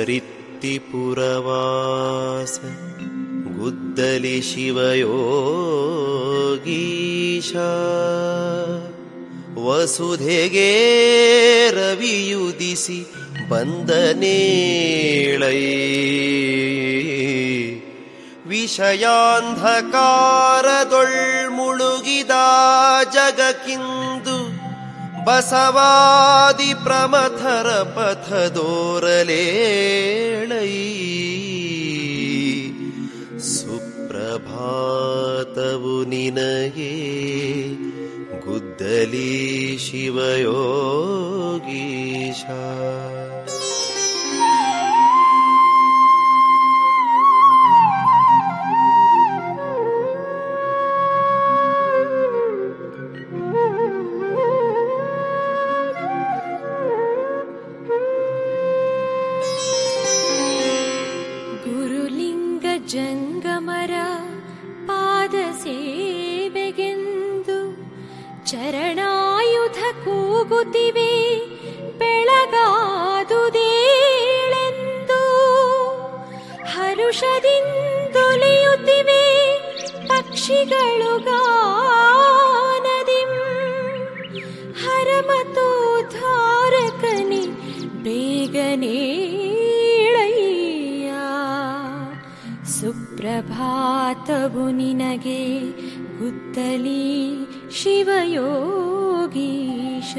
ಹೊಸರಿತ್ತಿ ಪುರವಾಸ ಗುದ್ದಲಿ ಶಿವಯೋಗೀಶ ವಸುಧೆಗೆ ರವಿಯುದಿಸಿ ಬಂದನೇಳೈ ವಿಷಯಾಂಧಕಾರದೊಳ್ ಮುಳುಗಿದ ಜಗಕ್ಕಿಂದು ಬಸವಾದಿ ಪ್ರಮಥರ ಪಥದೋರಲೇಳೈ ಸುಪ್ರಭಾತವು ನಿನಗೆ ಗುದ್ದಲಿ ಶಿವಯೋಗೀಶ ಗುರುಲಿಂಗ ಜಂಗಮರ ಪಾದ ಸೇವೆಗೆಂದು ಚರಣಾಯುಧ ಕೂಗುತ್ತಿವೆ ಬೆಳಗಾದುದೇಳೆಂದು ಹರುಷದಿಂದೊಲಿಯುತ್ತಿವೆ ಪಕ್ಷಿಗಳು ಗಾನದಿಂ ಹರಮತೋ ಧಾರಕನೆ ಬೇಗನೇಳಯ್ಯ ಸುಪ್ರಭಾತವು ನಿನಗೆ ಗುದ್ದಲಿ ಶಿವಯೋಗೀಶ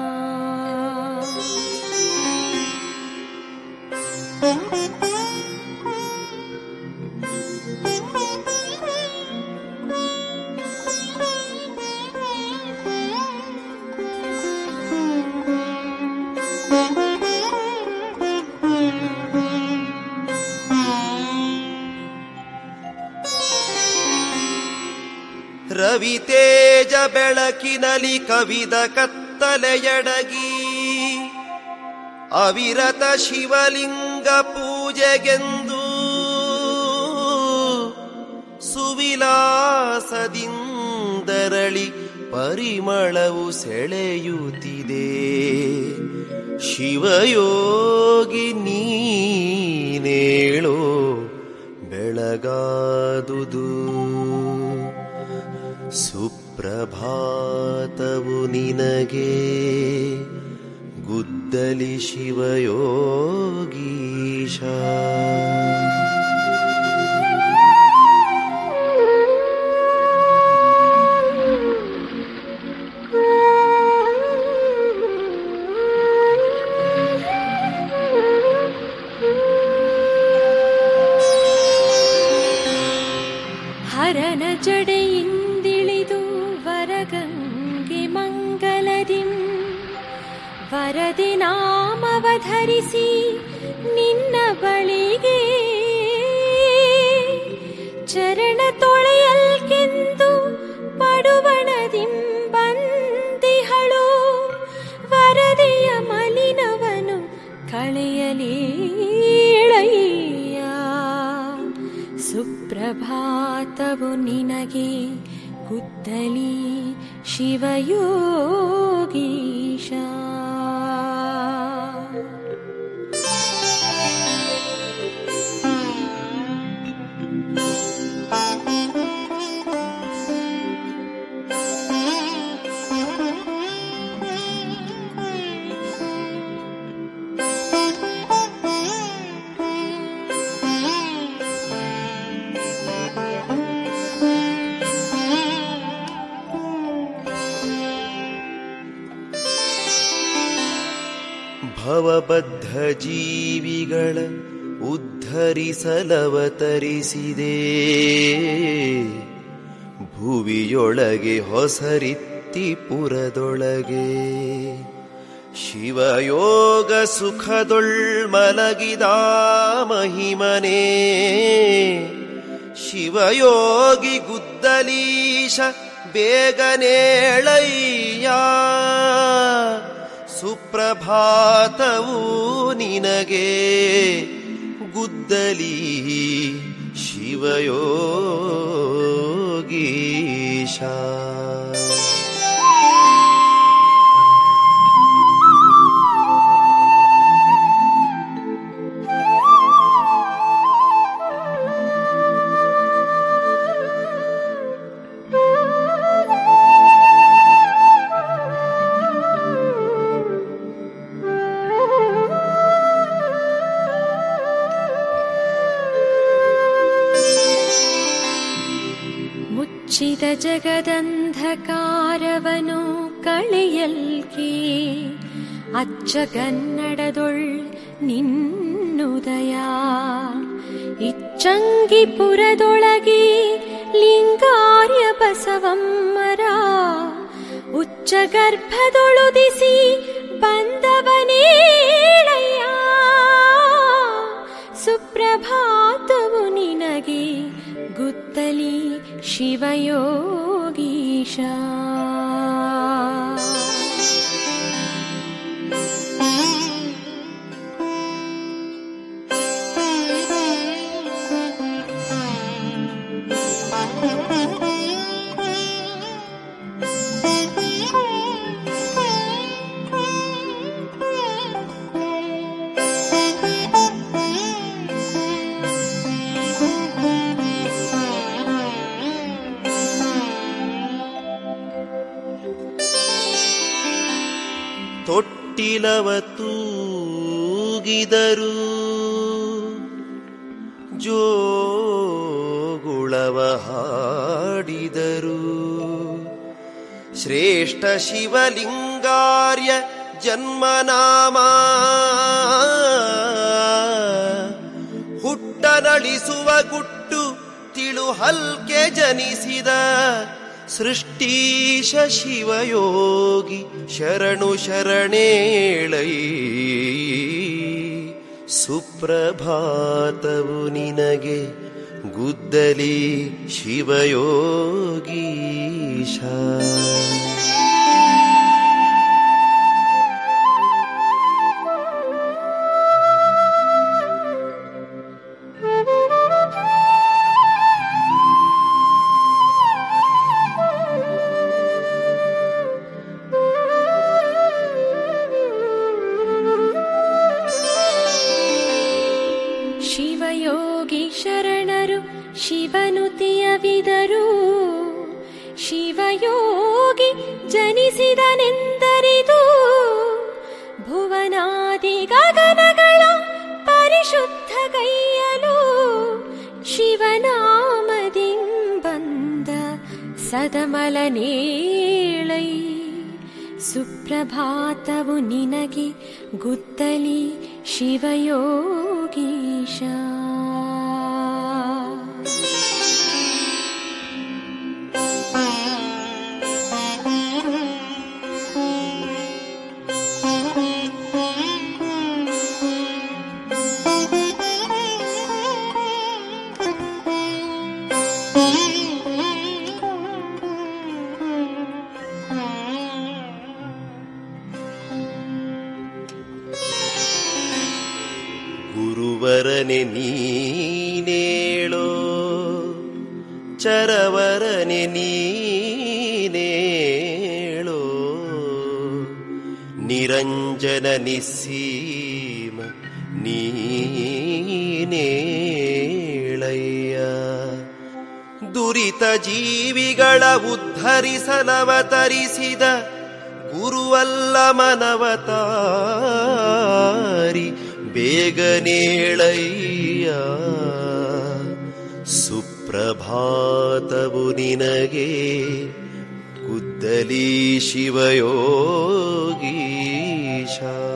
ರವಿತೇಜ ಬೆಳಕಿನಲಿ ಕವಿದ ಕತ್ತಲೆಯಡಗಿ ಅವಿರತ ಶಿವಲಿಂಗ ಪೂಜೆಗೆಂದು ಸುವಿಲಾಸದಿಂದರಳಿ ಪರಿಮಳವು ಸೆಳೆಯುತ್ತಿದೆ ಶಿವಯೋಗಿ ನೀನೇಳೋ ಬೆಳಗಾದುದು ಸುಪ್ರಭಾತವು ನಿನಗೆ ಗುದ್ದಲಿ ಶಿವಯೋಗೀಶ ಹರನ ಜಡೆಯಿಂದಿಳಿದು ವರಗಂಗೆ ಮಂಗಲದಿಂ ವರದಿ ನಾಮವ ಧರಿಸಿ ನಿನ್ನ ಬಳಿಗೆ ಚರಣ ತೊಳೆಯಲ್ಕೆಂದು ಪಡುವಣದಿಂ ಬಂದಿಹಳು ವರದಿಯ ಮಲಿನವನು ಕಳೆಯಲೇಳಯ್ಯ ಸುಪ್ರಭಾತವು ನಿನಗೆ ಗುದ್ದಲಿ ಶಿವಯೋಗೀಶ ಭವಬದ್ಧ ಜೀವಿಗಳ ಉದ್ಧರಿಸಲವತರಿಸಿದೆ ಭುವಿಯೊಳಗೆ ಹೊಸರಿತ್ತಿ ಪುರದೊಳಗೆ ಶಿವಯೋಗ ಸುಖದೊಳ್ ಮಲಗಿದ ಮಹಿಮನೇ ಶಿವಯೋಗಿ ಗುದ್ದಲೀಶ ಬೇಗನೇಳಯ್ಯ ಸುಪ್ರಭಾತವು ನಿನಗೆ ಗುದ್ದಲಿ ಶಿವಯೋಗೀಶ ಿ ಮುಚ್ಚಿದ ಜಗದಂಧಕಾರವನು ಕಳೆಯಲ್ಕೆ ಅಚ್ಚ ಕನ್ನಡದೊಳ್ ನಿನ್ನುದಯ ಇಚ್ಚಂಗಿಪುರದೊಳಗೆ ಲಿಂಗಾರ್ಯ ಬಸವಮ್ಮರ ಉಚ್ಚ ಗರ್ಭದೊಳುದಿಸಿ ಬಂದವನೇಳಯ್ಯ ಸುಪ್ರಭಾತವು ನಿನಗೆ ಗುತ್ತಲಿ ಶಿವಯೋಗೀಶ ತೊಟ್ಟಿಲವ ತೂಗಿದರು ಜೋಗುಳವ ಹಾಡಿದರು ಶ್ರೇಷ್ಠ ಶಿವಲಿಂಗಾರ್ಯ ಜನ್ಮನಾಮ ಹುಟ್ಟನಳಿಸುವ ಗುಟ್ಟು ತಿಳು ಹಲ್ಕೆ ಜನಿಸಿದ ಸೃಷ್ಟೀಶ ಶಿವಯೋಗಿ ಶರಣು ಶರಣೇಳೈ ಸುಪ್ರಭಾತವು ನಿನಗೆ ಗುದ್ದಲಿ ಶಿವಯೋಗೀಶ ಶಿವಯೋಗಿ ಶರಣರು ಶಿವನುತಿಯವಿದರು ಶಿವಯೋಗಿ ಜನಿಸಿದನೆಂದರಿದು ಭುವನಾದಿ ಗಗನಗಳ ಪರಿಶುದ್ಧ ಗೈಯಲು ಶಿವನಾಮದಿಂಬಂದ ಸದಮಲನೇಳೈ ಸುಪ್ರಭಾತವು ನಿನಗೆ ಗುತ್ತಲಿ ಶಿವಯೋಗೀಶ ಗುರುವರನೆ ನೀನೇಳೋ ಚರವರನೆ ನೀನೇಳೋ ನಿರಂಜನ ನಿಸ್ಸೀಮ ನೀನೇಳಯ್ಯ ದುರಿತ ಜೀವಿಗಳ ಉದ್ಧರಿಸಲವತರಿಸಿದ ಗುರುವಲ್ಲ ಮನವತಾರಿ ಬೇಗನೇಳಯ್ಯ ಸುಪ್ರಭಾತವು ನಿನಗೆ ಗುದ್ದಲಿ ಶಿವಯೋಗೀಶ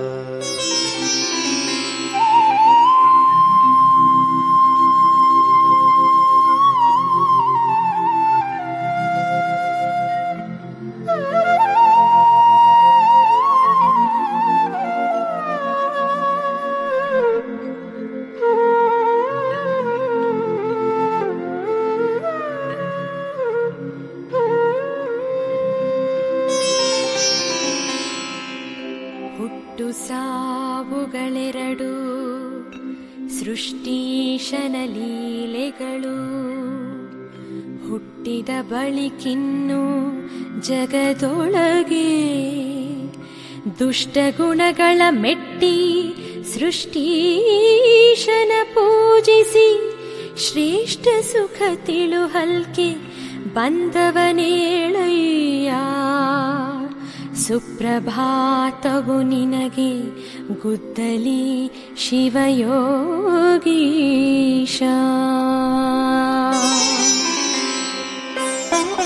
ಹುಟ್ಟು ಸಾವುಗಳೆರಡು ಸೃಷ್ಟೀಶನ ಲೀಲೆಗಳು ಹುಟ್ಟಿದ ಬಳಿಕಿನ್ನು ಜಗದೊಳಗೆ ದುಷ್ಟಗುಣಗಳ ಮೆಟ್ಟಿ ಸೃಷ್ಟೀಶನ ಪೂಜಿಸಿ ಶ್ರೇಷ್ಠ ಸುಖ ತಿಳು ಹಲ್ಕೆ ಬಂದವನೇಳಯ್ಯ ಸುಪ್ರಭಾತವು ನಿನಗೆ ಗುದ್ದಲಿ ಶಿವಯೋಗೀಶ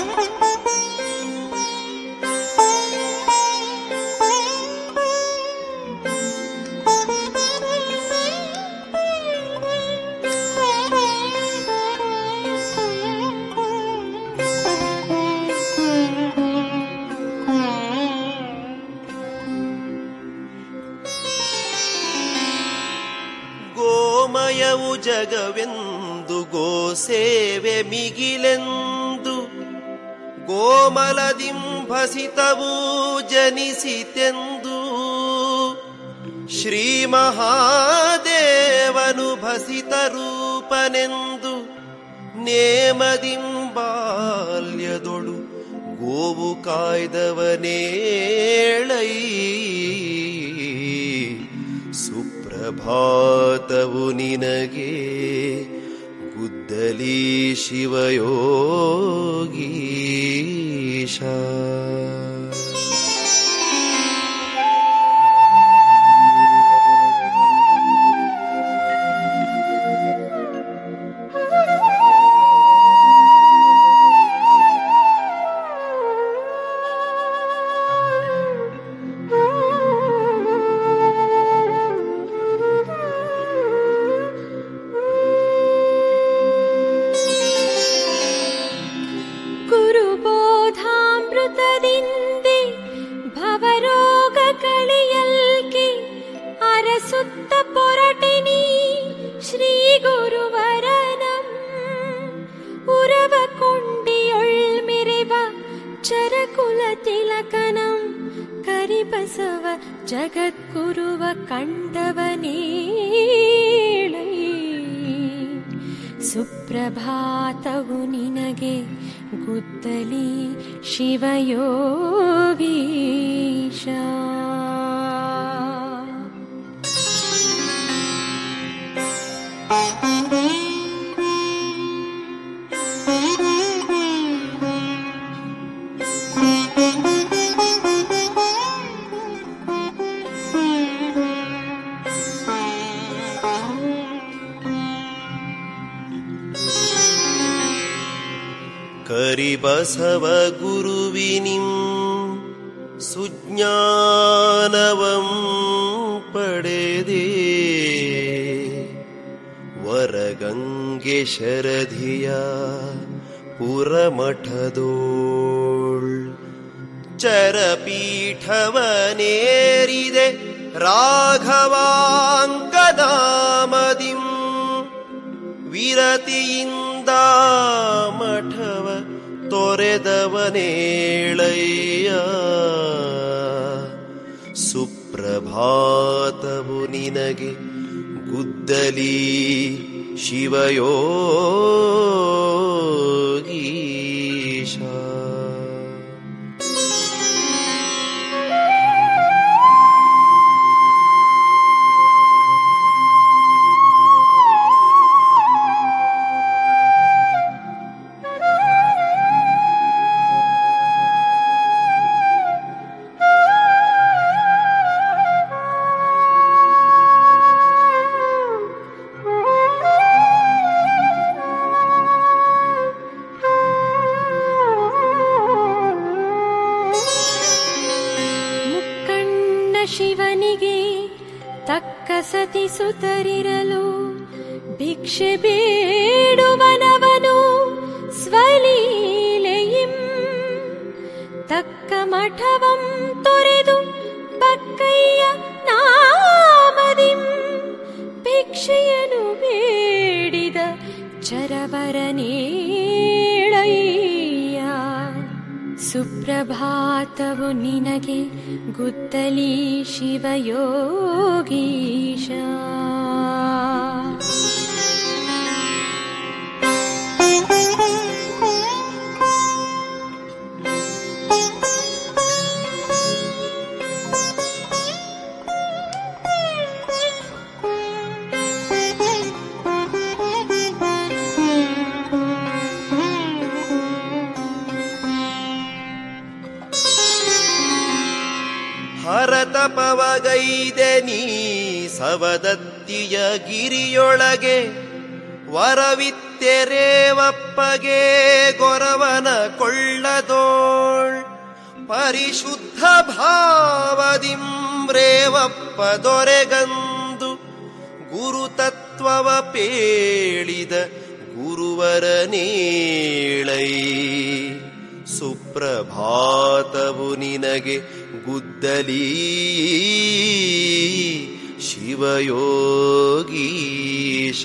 ಜಗವೆಂದು ಗೋಸೇವೆ ಮಿಗಿಲೆಂದು ಗೋಮಲದಿಂಭಸಿತವೂ ಜನಿಸಿತೆಂದು ಶ್ರೀ ಮಹಾದೇವನು ಭಸಿತ ರೂಪನೆಂದು ನೇಮದಿಂಬಾಲ್ಯದೊಳು ಗೋವು ಕಾಯ್ದವನೇಳೈ ಸುಪ್ರಭಾತವು ನಿನಗೆ ಗುದ್ದಲಿ ಶಿವಯೋಗೀಶ ಗುರುಬೋಧಾಮೃತದಿಂದೆ ಭವರೋಗ ಕಳೆಯಲ್ಕೆ ಅರಸುತ್ತ ಪೊರಟಿನಿ ಶ್ರೀ ಗುರುವರನಂ ಉರವ ಕೊಂಡಿಯೊಳ್ ಮೆರೆವ ಚರಕುಲ ತಿಲಕನಂ ಕರಿಬಸವ ಜಗದ್ಗುರುವ ಕಂಡವನೇಳೈ ಸುಪ್ರಭಾತವು ನಿನಗೆ ಗುದ್ದಲಿ ಶಿವಯೋಗೀಶ ಕರಿಬಸವ ಗುರುವಿನಿಂ ಸುಜ್ಞಾನವಂ ಪಡೆದೇ ವರಗಂಗೆ ಶರಧಿಯ ಪುರಮಠದೋಳ್ ಚರಪೀಠವನೇರಿದೆ ರಾಘವಾಂಗದಾಮದಿಂ ವಿರತಿಯಿಂದ ಮಠವ ತೊರೆದವನೇಳಯ್ಯ ಸುಪ್ರಭಾತವು ನಿನಗೆ ಗುದ್ದಲಿ ಶಿವಯೋಗೀಶ ಮುಕ್ಕಣ್ಣ ಶಿವನಿಗೆ ತಕ್ಕ ಸತಿ ಸುತರಿರಲು ಭಿಕ್ಷೆ ಬೇಡುವನವನು ಸ್ವಲೀಲೆಯಿಂ ತಕ್ಕ ಮಠವಂ ತೊರೆದು ಪಕ್ಕಯ್ಯ ನಾಮದಿಂ ಭಿಕ್ಷೆಯನು ಬೇಡಿದ ಚರವರನೇಳಯ್ಯ ಸುಪ್ರಭಾತವು ನಿನಗೆ ಗುದ್ದಲಿ ಶಿವಯೋಗೀಶ ಹರತಪವಗೈದೆ ನೀ ಸವದತ್ತಿಯ ಗಿರಿಯೊಳಗೆ ವರವಿತ್ತೆರೇವಪ್ಪಗೆ ಗೊರವನ ಕೊಳ್ಳದೋಳ್ ಪರಿಶುದ್ಧ ಭಾವದಿಂ ರೇವಪ್ಪ ದೊರೆಗಂದು ಗುರುತತ್ವವ ಪೇಳಿದ ಗುರುವರ ನೀಳೈ ಸುಪ್ರಭಾತವು ನಿನಗೆ ಗುದ್ದಲಿ ಶಿವಯೋಗೀಶ ಶಿವಯೋಗೀಶ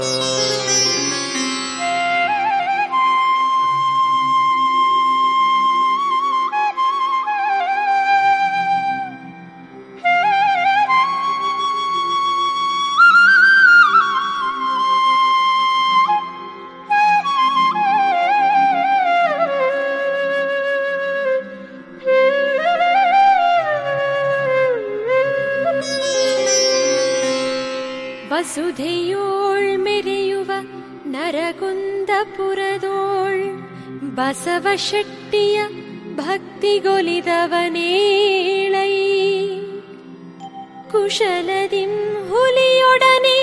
ವಸುಧೆಯೋಳ್ ಮೆರೆಯುವ ನರಗುಂದಪುರದೋಳ್ ಬಸವ ಶೆಟ್ಟಿಯ ಭಕ್ತಿಗೊಲಿದವನೇಳೈ ಕುಶಲದಿಂ ಹುಲಿಯೊಡನೆ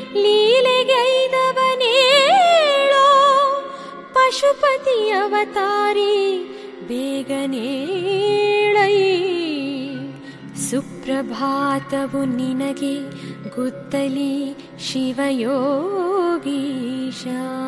ಲೀಲೆಗೈದವನೇಳೋ ಪಶುಪತಿ ಅವತಾರಿ ಬೇಗನೇಳೈ ಸುಪ್ರಭಾತವು ನಿನಗೆ ಗುತ್ತಲಿ ಶಿವಯೋಗೀಶ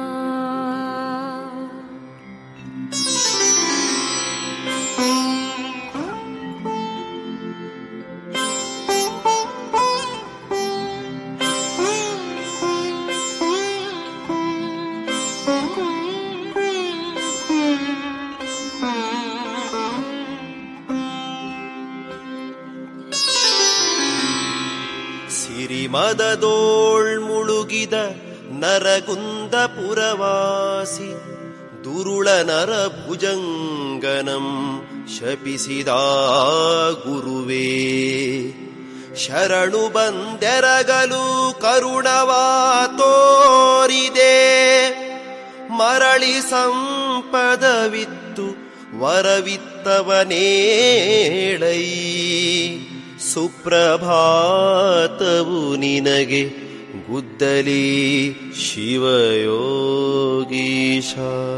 ಸಿರಿಮದದೋಳ್ ಮುಳುಗಿದ ನರಗುಂದ ಪುರವಾಸಿ ದುರುಳ ನರ ಭುಜಂಗನಂ ಶಪಿಸಿದ ಗುರುವೇ ಶರಣು ಬಂದೆರಗಲು ಕರುಣವಾ ತೋರಿದೆ ಮರಳಿ ಸಂಪದವಿತ್ತು ವರವಿತ್ತವನೇಳೈ ಸುಪ್ರಭಾತವು ನಿನಗೆ ಗುದ್ದಲಿ ಶಿವಯೋಗೀಶ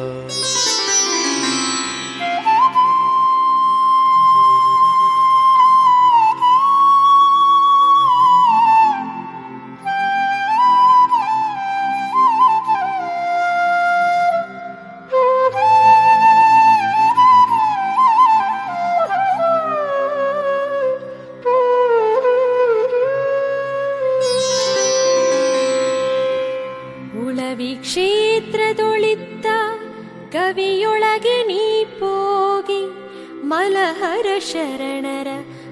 ಉಳವಿ ಕ್ಷೇತ್ರದೊಳಿದ್ದ ಕವಿಯೊಳಗೆ ನೀ ಪೋಗಿ ಮಲಹರ ಶರಣರ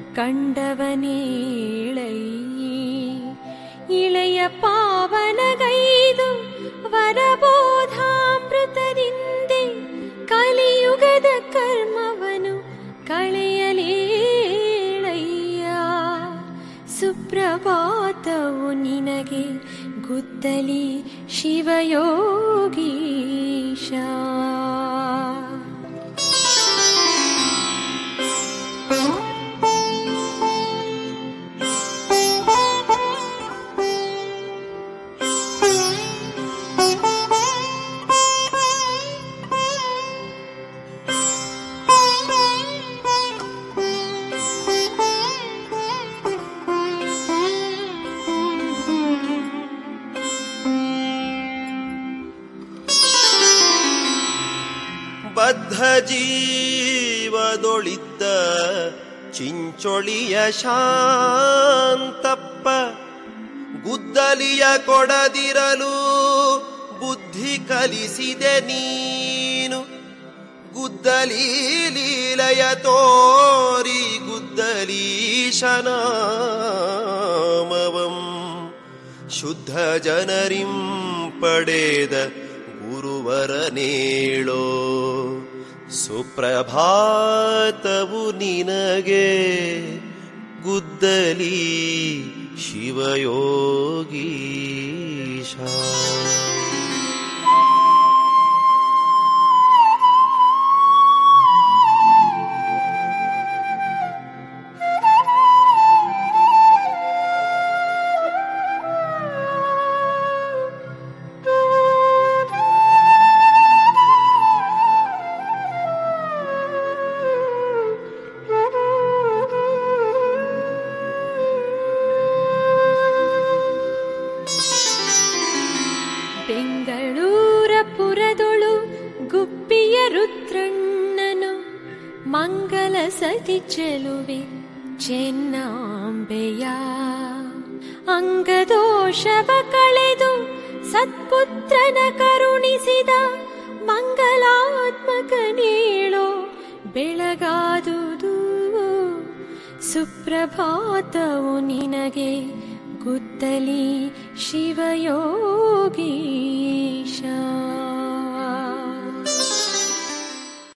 ಕಂಡವನೇಳೈ ಇಳೆಯ ಪಾವನಗೈದು ವರಬೋಧಾಮೃತದಿಂದೆ ಕಲಿಯುಗದ ಕರ್ಮವನು ಕಳೆಯಲೇಳಯ್ಯ ಸುಪ್ರಭಾತವು ನಿನಗೆ ಗುದ್ದಲಿ ಶಿವಯೋಗೀಶ ಬದ್ಧ ಜೀವದೊಳಿದ್ದ ಚಿಂಚೊಳಿಯ ಶಾಂತಪ್ಪ ಗುದ್ದಲಿಯ ಕೊಡದಿರಲು ಬುದ್ಧಿ ಕಲಿಸಿದೆ ನೀನು ಗುದ್ದಲಿ ಲೀಲಯ ತೋರಿ ಗುದ್ದಲೀಶನಾಮವಂ ಶುದ್ಧ ಜನರಿಂ ಪಡೆದ ಗುರುವರನೇಳೋ ಸುಪ್ರಭಾತವು ನಿನಗೆ ಗುದ್ದಲಿ ಶಿವಯೋಗೀಶ ಬೆಂಗಳೂರ ಪುರದೊಳು ಗುಬ್ಬಿಯ ರುದ್ರಣ್ಣನು ಮಂಗಲ ಸತಿ ಚೆಲುವೆ ಚೆನ್ನಾಂಬೆಯ ಅಂಗದೋಷವ ಕಳೆದು ಸತ್ಪುತ್ರನ ಕರುಣಿಸಿದ ಮಂಗಲಾತ್ಮಕ ನೀಳೋ ಬೆಳಗಾದುದು ಸುಪ್ರಭಾತವು ನಿನಗೆ ಗುದ್ದಲಿ ಶಿವಯೋಗೀಶ